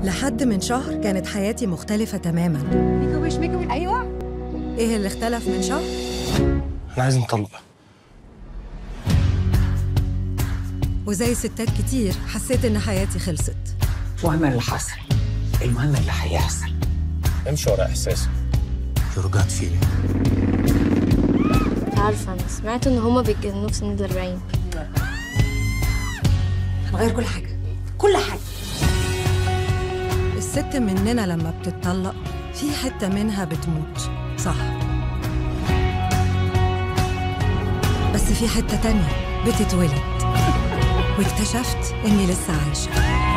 لحد من شهر كانت حياتي مختلفة تماما ميك ويش ميك ويش ايوه ايه اللي اختلف من شهر؟ انا عايز نطلق وزي ستات كتير حسيت ان حياتي خلصت المهم اللي حصل المهم اللي هيحصل امشي ورا احساسك your gut feeling عارفة أنا سمعت إن هما بيتجننوا في سن الأربعين هنغير كل حاجه كل حاجه الست مننا لما بتتطلق في حتة منها بتموت صح بس في حتة تانية بتتولد واكتشفت إني لسه عايشة